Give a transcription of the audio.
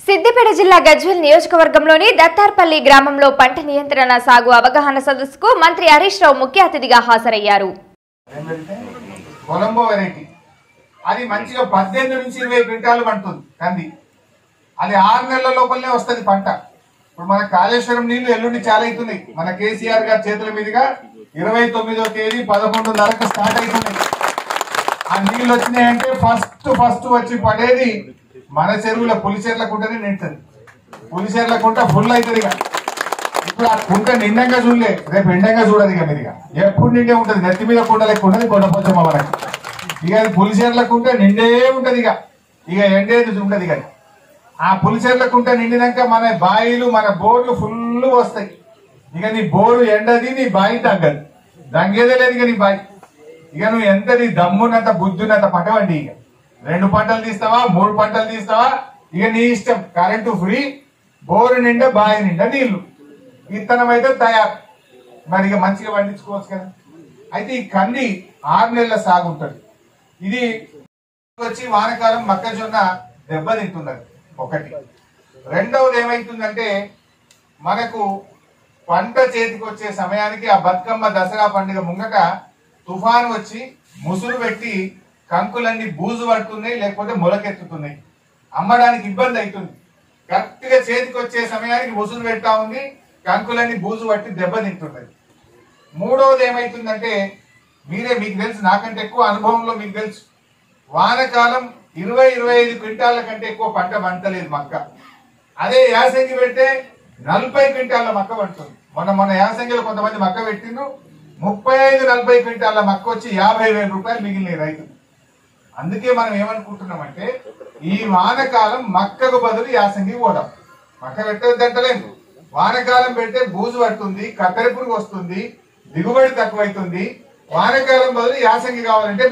సిద్దిపేట జిల్లా గజ్వెల్ నియోజకవర్గంలోని దత్తార్పల్లి గ్రామంలో పంట నియంత్రణ సాగు అవగాహన సదస్సుకు మంత్రి హరీష్ రావు ముఖ్య అతిథిగా హాజరయ్యారు ఏం పెడితే కొలంబో వెరైటీ అది మంచిగా పద్దెనిమిది నుంచి ఇరవై క్వింటాలు పండుతుంది కంది అది ఆరు నెలల లోపలనే వస్తది పంట ఇప్పుడు మన కాళేశ్వరం నీళ్లు ఎల్లుండి చాలా అవుతున్నాయి మన కేసీఆర్ గారి చేతుల మీదుగా ఇరవై తొమ్మిదో తేదీ పదకొండున్నరకు స్టార్ట్ అవుతున్నాయి ఆ నీళ్ళు వచ్చినాయంటే ఫస్ట్ ఫస్ట్ వచ్చి పడేది మన చెరువుల పులిచెర్ల కుంటనే నిండుతుంది పులిచెర్ల కుంట ఫుల్ అవుతుంది ఇక ఇప్పుడు ఆ కుంట నిండంగా చూడలే రేపు ఎండంగా చూడదు ఇక మీరు ఇక ఎప్పుడు నిండే ఉంటది నెత్తి మీద కుండ లెక్క ఉంటది కొండపోచమ్మ మనకి ఇక అది పులిచెర్ల కుంట నిండే ఉంటది ఇక ఇక ఎండేది ఉండదు ఇక ఆ పులిచెర్ల కుంట నిండినాక మన బాయిలు మన బోర్లు ఫుల్ వస్తాయి ఇక నీ బోరు ఎండది నీ బాయి తగ్గదు దంగేదే లేదు ఇక నీ బాయి ఇక నువ్వు ఎంత నీ దమ్మునంత బుద్ధునంత పట్టవండి ఇక రెండు పంటలు తీస్తావా మూడు పంటలు తీస్తావా ఇక నీ ఇష్టం కరెంటు ఫ్రీ బోరు నిండా బావి నిండా నీళ్లు విత్తనం అయితే తయారు మరి ఇక మంచిగా పండించుకోవచ్చు కదా అయితే ఈ కంది ఆరు నెలల సాగు ఉంటుంది ఇది వచ్చి వానకాలం మొక్కజొన్న దెబ్బతింటున్నది ఒకటి రెండవది ఏమైతుందంటే మనకు పంట చేతికి వచ్చే సమయానికి ఆ బతుకమ్మ దసరా పండుగ ముంగట తుఫాను వచ్చి ముసురు పెట్టి కంకులన్నీ బూజు పడుతున్నాయి లేకపోతే మొలకెత్తుతున్నాయి అమ్మడానికి ఇబ్బంది అవుతుంది కరెక్ట్ గా చేతికి వచ్చే సమయానికి ముసురు పెడతా ఉంది కంకులన్నీ బూజు పట్టి దెబ్బతింటున్నది మూడవది ఏమైతుందంటే మీరే మీకు తెలుసు నాకంటే ఎక్కువ అనుభవంలో మీకు తెలుసు వానకాలం ఇరవై ఇరవై ఐదు క్వింటాల కంటే ఎక్కువ పంట పంటలేదు మక్క అదే యాసంగి పెడితే నలభై క్వింటాల మక్క పడుతుంది మొన్న మొన్న యాసంగిలో కొంతమంది మక్క పెట్టిండ్రు ముప్పై ఐదు నలభై క్వింటాల మక్క వచ్చి యాభై వేల రూపాయలు మిగిలినాయి రైతు అందుకే మనం ఏమనుకుంటున్నామంటే ఈ వానకాలం మక్కకు బదులు యాసంగి పోదాం మక్క పెట్టదంటలేదు వానకాలం పెడితే బూజు పడుతుంది కత్తెర పురుగు వస్తుంది దిగుబడి తక్కువైతుంది వానకాలం బదులు యాసంగి కావాలంటే